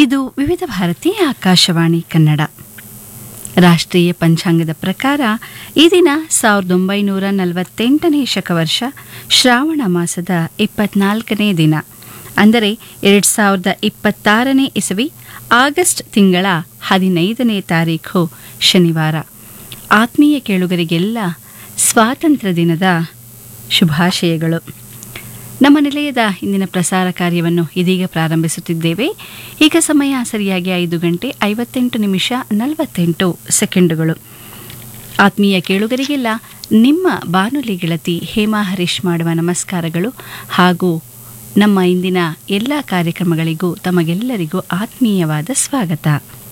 ಇದು ವಿವಿಧ ಭಾರತಿ ಆಕಾಶವಾಣಿ ಕನ್ನಡ ರಾಷ್ಟ್ರೀಯ ಪಂಚಾಂಗದ ಪ್ರಕಾರ ಈ ದಿನ ಸಾವಿರದ ಒಂಬೈನೂರ ನಲವತ್ತೆಂಟನೇ ಶಕವರ್ಷ ಶ್ರಾವಣ ಮಾಸದ ಇಪ್ಪತ್ನಾಲ್ಕನೇ ದಿನ ಅಂದರೆ ಎರಡು ಸಾವಿರದ ಇಪ್ಪತ್ತಾರನೇ ಇಸವಿ ಆಗಸ್ಟ್ ತಿಂಗಳ ಹದಿನೈದನೇ ತಾರೀಖು ಶನಿವಾರ ಆತ್ಮೀಯ ಕೇಳುಗರಿಗೆಲ್ಲ ಸ್ವಾತಂತ್ರ್ಯ ದಿನದ ಶುಭಾಶಯಗಳು ನಮ್ಮ ನಿಲಯದ ಇಂದಿನ ಪ್ರಸಾರ ಕಾರ್ಯವನ್ನು ಇದೀಗ ಪ್ರಾರಂಭಿಸುತ್ತಿದ್ದೇವೆ ಈಗ ಸಮಯ ಸರಿಯಾಗಿ ಐದು ಗಂಟೆ ಐವತ್ತೆಂಟು ನಿಮಿಷ ನಲವತ್ತೆಂಟು ಸೆಕೆಂಡುಗಳು ಆತ್ಮೀಯ ಕೇಳುಗರಿಗೆಲ್ಲ ನಿಮ್ಮ ಬಾನುಲಿ ಗೆಳತಿ ಹೇಮಾ ಹರೀಶ್ ಮಾಡುವ ನಮಸ್ಕಾರಗಳು ಹಾಗೂ ನಮ್ಮ ಇಂದಿನ ಎಲ್ಲ ಕಾರ್ಯಕ್ರಮಗಳಿಗೂ ತಮಗೆಲ್ಲರಿಗೂ ಆತ್ಮೀಯವಾದ ಸ್ವಾಗತ